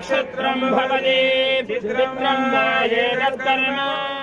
நக்ஷத்திரம் பவதி சித்திரம் வாயேதற்கர்ம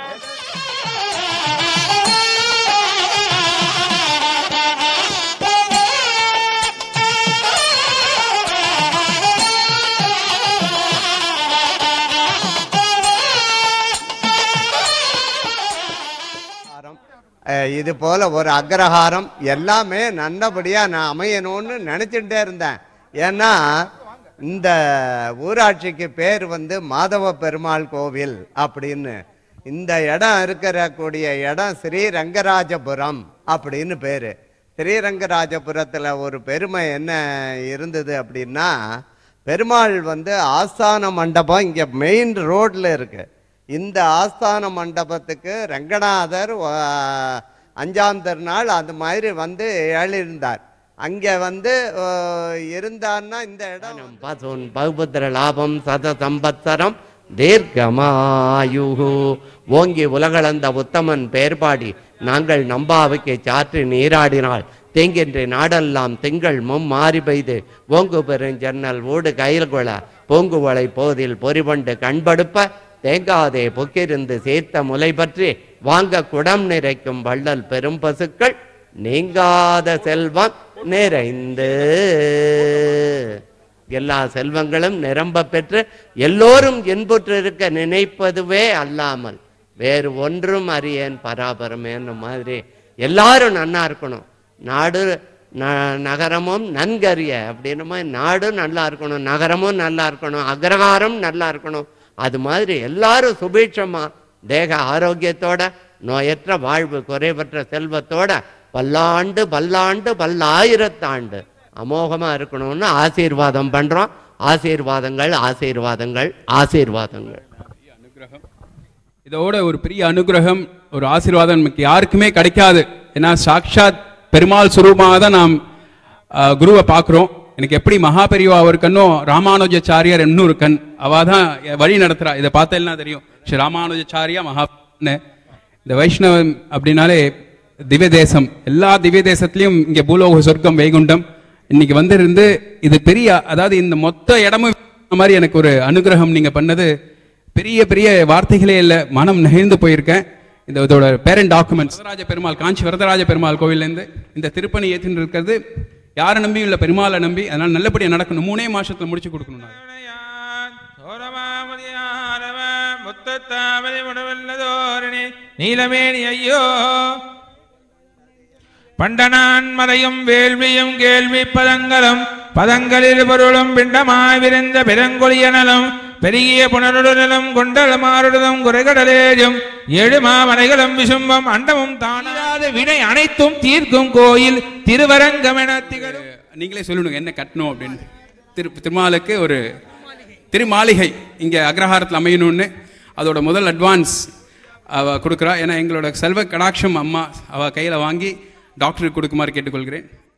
அஹ் இது போல ஒரு அக்ரஹாரம் எல்லாமே நல்லபடியா நான் அமையணும்னு நினைச்சுட்டே இருந்தேன் ஏன்னா இந்த ஊராட்சிக்கு பேர் வந்து மாதவ பெருமாள் கோவில் அப்படின்னு இந்த இடம் இருக்கிற கூடிய இடம் ஸ்ரீரங்கராஜபுரம் அப்படின்னு பேரு ஸ்ரீரங்கராஜபுரத்துல ஒரு பெருமை என்ன இருந்தது அப்படின்னா பெருமாள் வந்து ஆஸ்தான மண்டபம் இங்க மெயின் ரோட்ல இருக்கு இந்த ஆஸ்தான மண்டபத்துக்கு ரங்கநாதர் வ- அஞ்சாம் திருநாள் அது மாதிரி வந்து எழுந்தார் அங்க வந்து அஹ், இருந்தார்னா இந்த இடம் வந்து- பசுன் பகுபுத்திர லாபம் சத சம்பத்சரம் தீர்க்கமாயு ஓங்கி உலகளந்த உத்தமன் பெயர்பாடி நாங்கள் நம்பாவுக்கு சாற்றி நீராடினாள் தேங்கின்ற நாடெல்லாம் திங்கள் மும் மாறி பெய்து ஓங்கு பெருஞ்சன்னல் ஊடு கயில் கொள பூங்குவளை போதில் பொறிபண்டு கண்படுப்ப தேங்காதே பொக்கிருந்து சேர்த்த முலை பற்றி வாங்க குடம் நிறைக்கும் வள்ளல் பெரும் பசுக்கள் நீங்காத செல்வம் நிறைந்து எல்லா செல்வங்களும் நிரம்ப பெற்று எல்லோரும் இன்புற்றிருக்க நினைப்பதுவே அல்லாமல் வேறு ஒன்றும் அறியேன் பராபரமேன்னு மாதிரி எல்லாரும் நன்னா இருக்கணும் நாடு ந- நகரமும் நன்கறிய அப்படின்ற மாதிரி நாடும் நல்லா இருக்கணும் நகரமும் நல்லா இருக்கணும் அக்ரஹாரம் நல்லா இருக்கணும் அது மாதிரி எல்லாரும் சுபீட்சமா தேக ஆரோக்கியத்தோட நோயற்ற வாழ்வு குறைவற்ற செல்வத்தோட பல்லாண்டு பல்லாண்டு பல்லாயிரத்தாண்டு அமோகமா இருக்கணும்னு ஆசீர்வாதம் பண்றோம் ஆசீர்வாதங்கள் ஆசீர்வாதங்கள் ஆசீர்வாதங்கள் இதோட ஒரு பெரிய அனுகிரகம் ஒரு ஆசீர்வாதம் நமக்கு யாருக்குமே கிடைக்காது ஏன்னா சாக்ஷாத் பெருமாள் சுரூபமாக தான் நாம் ஆஹ், குருவை பார்க்குறோம் எனக்கு எப்படி மகா பெரியவா ஒரு கண்ணும் ராமானுஜாச்சாரியார் இன்னொரு கண் அவ தான் வழி நடத்துறா இதை பார்த்தேன்னா தெரியும் ஸ்ரீ ராமானுஜாச்சாரியா மகா இந்த வைஷ்ணவம் அப்படின்னாலே திவ்ய தேசம் எல்லா திவ்ய தேசத்துலயும் இங்க பூலோக சொர்க்கம் வைகுண்டம் இன்னைக்கு வந்திருந்து இது பெரிய அதாவது இந்த மொத்த இடமும் இந்த மாதிரி எனக்கு ஒரு அனுகிரகம் நீங்க பண்ணது பெரிய பெரிய வார்த்தைகளே இல்லை மனம் நெகிழ்ந்து போயிருக்கேன் இந்த இதோட பேரண்ட் டாக்குமெண்ட்ஸ் வரதராஜ பெருமாள் காஞ்சி வரதராஜ பெருமாள் கோவில்லேருந்து இந்த திருப்பணி ஏற்றின்னு இருக்கிறது யாரை நம்பியும் இல்லை பெருமாளை நம்பி அதனால நல்லபடியா நடக்கணும் மூணே மாசத்துல முடிச்சு கொடுக்கணும் நான். முத்தத்தாமரை முடவல்லதோரணி நீலமேனி ஐயோ பண்டனான் மலையும் வேள்வியும் கேள்வி பதங்களும் பதங்களில் பொருளும் பிண்டமாய் விரிந்த பெருங்கொழியனலும் பெருகிய புனருடலும் கொண்டல் மாறுடலும் குறைகடலேயும் ஏழு மாமலைகளும் விசும்பம் அண்டமும் தானாத வினை அனைத்தும் தீர்க்கும் கோயில் திருவரங்கமென திகழும் நீங்களே சொல்லணும் என்ன கட்டணும் அப்படின்னு திரு திருமாலுக்கு ஒரு திருமாளிகை இங்கே அக்ரஹாரத்தில் அமையணும்னு அதோட முதல் அட்வான்ஸ் அவ கொடுக்குறா ஏன்னா எங்களோட செல்வ கடாட்சம் அம்மா அவ கையில் வாங்கி டாக்டருக்கு கொடுக்குமாறு கேட்டுக்கொள்கிறேன்